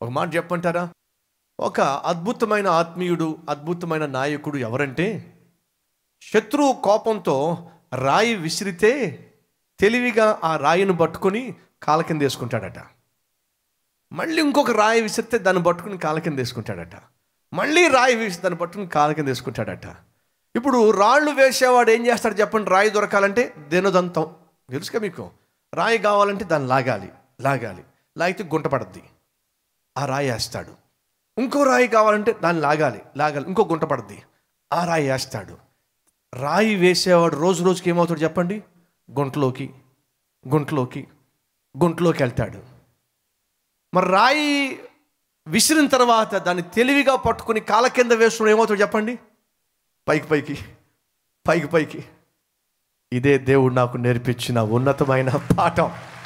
ఒక మాట చెప్పంటారా ఒక అద్భుతమైన ఆత్మీయుడు అద్భుతమైన నాయకుడు ఎవరంటే శత్రువు కోపంతో రాయి విసిరితే తెలివిగా ఆ రాయిని పట్టుకొని కాల కింద వేసుకుంటాడట మళ్ళీ ఇంకొక రాయి విసిరితే దాన్ని పట్టుకుని కాల కింద వేసుకుంటాడట మళ్ళీ రాయి విసి దాన్ని పట్టుకుని కాల కింద వేసుకుంటాడట ఇప్పుడు రాళ్ళు వేసేవాడు ఏం చేస్తాడు చెప్పండి రాయి దొరకాలంటే దేనదంతం తెలుసుగా మీకు రాయి కావాలంటే దాన్ని లాగాలి లాగాలి లాగితే గుంట పడద్ది ఆ రాయి వేస్తాడు ఇంకో రాయి కావాలంటే దాన్ని లాగాలి లాగాలి ఇంకో గుంట పడద్ది ఆ రాయి వేస్తాడు రాయి వేసేవాడు రోజు రోజుకి ఏమవుతాడు చెప్పండి గుంటలోకి గుంటలోకి గుంటలోకి వెళ్తాడు మరి రాయి విసిరిన తర్వాత దాన్ని తెలివిగా పట్టుకుని కాల కింద వేసుకుని ఏమవుతాడు చెప్పండి పైకి పైకి పైకి పైకి ఇదే దేవుడు నాకు నేర్పించిన ఉన్నతమైన పాఠం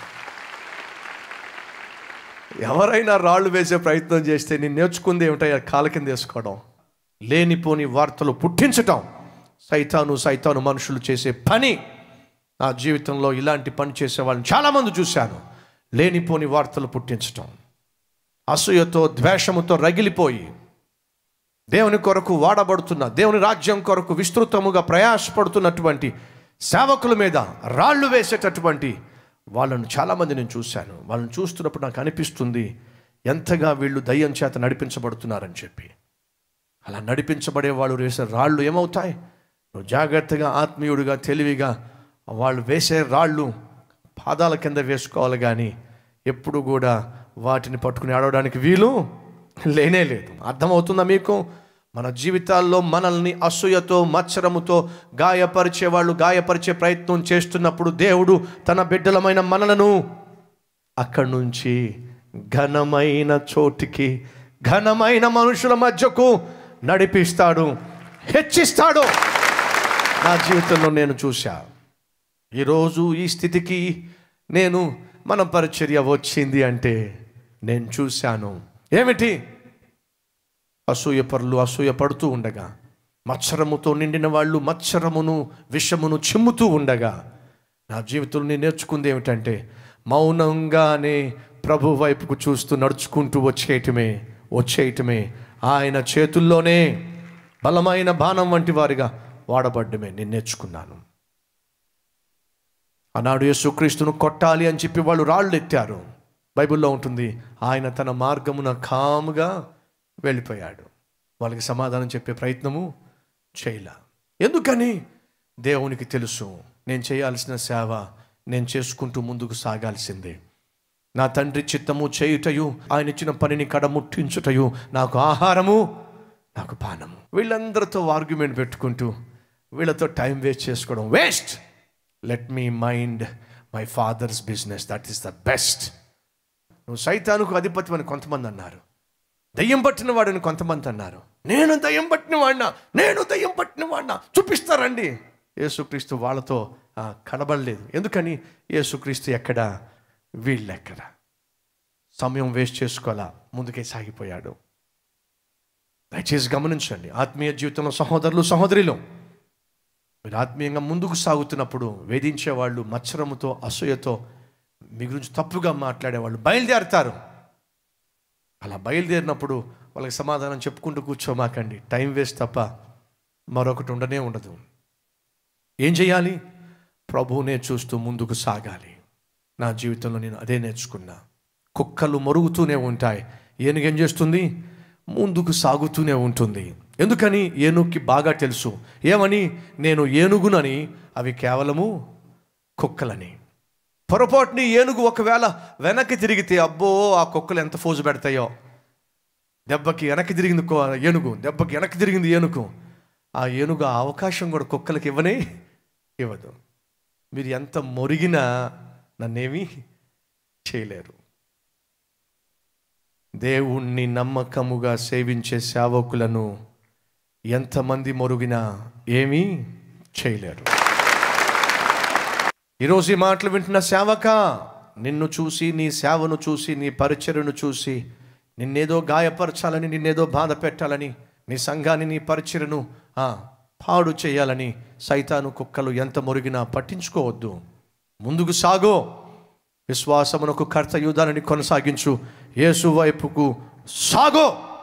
ఎవరైనా రాళ్ళు వేసే ప్రయత్నం చేస్తే నేను నేర్చుకుంది ఏమిటయ్యా కాల కింద వేసుకోవడం లేనిపోని వార్తలు పుట్టించటం సైతాను సైతాను మనుషులు చేసే పని నా జీవితంలో ఇలాంటి పని చేసే వాళ్ళని చాలామంది చూశాను లేనిపోని వార్తలు పుట్టించటం అసూయతో ద్వేషముతో రగిలిపోయి దేవుని కొరకు వాడబడుతున్న దేవుని రాజ్యం కొరకు విస్తృతముగా ప్రయాసపడుతున్నటువంటి సేవకుల మీద రాళ్ళు వేసేటటువంటి వాళ్ళను చాలామంది నేను చూశాను వాళ్ళని చూస్తున్నప్పుడు నాకు అనిపిస్తుంది ఎంతగా వీళ్ళు దయ్యం చేత నడిపించబడుతున్నారని చెప్పి అలా నడిపించబడే వాళ్ళు వేసే రాళ్ళు ఏమవుతాయి నువ్వు జాగ్రత్తగా ఆత్మీయుడిగా తెలివిగా వాళ్ళు వేసే రాళ్ళు పాదాల కింద వేసుకోవాలి కానీ ఎప్పుడు కూడా వాటిని పట్టుకుని ఆడవడానికి వీలు లేనే లేదు అర్థమవుతుందా మీకు మన జీవితాల్లో మనల్ని అసూయతో మత్సరముతో గాయపరిచే వాళ్ళు గాయపరిచే ప్రయత్నం చేస్తున్నప్పుడు దేవుడు తన బిడ్డలమైన మనలను అక్కడి నుంచి ఘనమైన చోటికి ఘనమైన మనుషుల మధ్యకు నడిపిస్తాడు హెచ్చిస్తాడు నా జీవితంలో నేను చూశా ఈరోజు ఈ స్థితికి నేను మన పరిచర్య వచ్చింది అంటే నేను చూశాను ఏమిటి అసూయ పరులు అసూయ పడుతూ ఉండగా మత్సరముతో నిండిన వాళ్ళు మత్సరమును విషమును చిమ్ముతూ ఉండగా నా జీవితంలో నేను నేర్చుకుంది ఏమిటంటే మౌనంగానే ప్రభు వైపుకు చూస్తూ నడుచుకుంటూ వచ్చేయటమే వచ్చేయటమే ఆయన చేతుల్లోనే బలమైన బాణం వంటి వారిగా వాడబడ్డమే నేను నేర్చుకున్నాను ఆనాడు యేసుక్రీస్తును కొట్టాలి అని చెప్పి వాళ్ళు రాళ్ళు ఎత్తారు బైబిల్లో ఉంటుంది ఆయన తన మార్గమున కాముగా వెళ్ళిపోయాడు వాళ్ళకి సమాధానం చెప్పే ప్రయత్నము చేయలే ఎందుకని దేవునికి తెలుసు నేను చేయాల్సిన సేవ నేను చేసుకుంటూ ముందుకు సాగాల్సిందే నా తండ్రి చిత్తము చేయుటయు ఆయన ఇచ్చిన పనిని కడముట్టించుటయు నాకు ఆహారము నాకు పానము వీళ్ళందరితో ఆర్గ్యుమెంట్ పెట్టుకుంటూ వీళ్ళతో టైం వేస్ట్ చేసుకోవడం waste let me mind my father's business that is the best నువ్వు సైతానుకు అధిపతి అని కొంతమంది అన్నారు దయ్యం పట్టిన వాడని కొంతమంది అన్నారు నేను దయ్యం పట్టిన వాడినా నేను దయ్యం పట్టిన వాడినా చూపిస్తారండి యేసుక్రీస్తు వాళ్ళతో ఆ, కనబడలేదు ఎందుకని యేసుక్రీస్తు ఎక్కడ వీళ్ళెక్కడ సమయం వేస్ట్ చేసుకోవాలా ముందుకే సాగిపోయాడు దయచేసి గమనించండి ఆత్మీయ జీవితంలో సహోదరులు సహోదరులు మీరు ఆత్మీయంగా ముందుకు సాగుతున్నప్పుడు వేధించే వాళ్ళు మత్సరముతో అసూయతో మీ గురించి తప్పుగా మాట్లాడేవాళ్ళు బయలుదేరతారు అలా బయలుదేరినప్పుడు వాళ్ళకి సమాధానం చెప్పుకుంటూ కూర్చోమాకండి టైం వేస్ట్ తప్ప మరొకటి ఉండనే ఉండదు ఏం చేయాలి ప్రభువునే చూస్తూ ముందుకు సాగాలి నా జీవితంలో నేను అదే నేర్చుకున్నా కుక్కలు మరుగుతూనే ఉంటాయి ఏనుగేం చేస్తుంది ముందుకు సాగుతూనే ఉంటుంది ఎందుకని ఏనుగుకి బాగా తెలుసు ఏమని నేను ఏనుగునని అవి కేవలము కుక్కలని పొరపాటుని ఏనుగు ఒకవేళ వెనక్కి తిరిగితే అబ్బో ఆ కుక్కలు ఎంత ఫోజు పెడతాయో దెబ్బకి వెనక్కి తిరిగింది కో- ఏనుగు దెబ్బకి వెనక్కి తిరిగింది ఏనుగు ఆ ఏనుగు ఆ అవకాశం కూడా కుక్కలకి ఇవ్వనే ఇవ్వదు మీరు ఎంత మొరిగినా నన్నేమీ చేయలేరు దేవుణ్ణి నమ్మకముగా సేవించే సేవకులను ఎంతమంది మొరుగినా ఏమీ చేయలేరు ఈరోజు ఈ మాటలు వింటున్న సేవక నిన్ను చూసి నీ సేవను చూసి నీ పరిచయను చూసి నిన్నేదో గాయపరచాలని నిన్నేదో బాధ పెట్టాలని నీ సంఘాన్ని నీ పరిచయను ఆ, పాడు చేయాలని సైతాను కుక్కలు ఎంత మురిగినా పట్టించుకోవద్దు ముందుకు సాగో విశ్వాసమునకు కర్త యూదాలని కొనసాగించు యేసు వైపుకు సాగో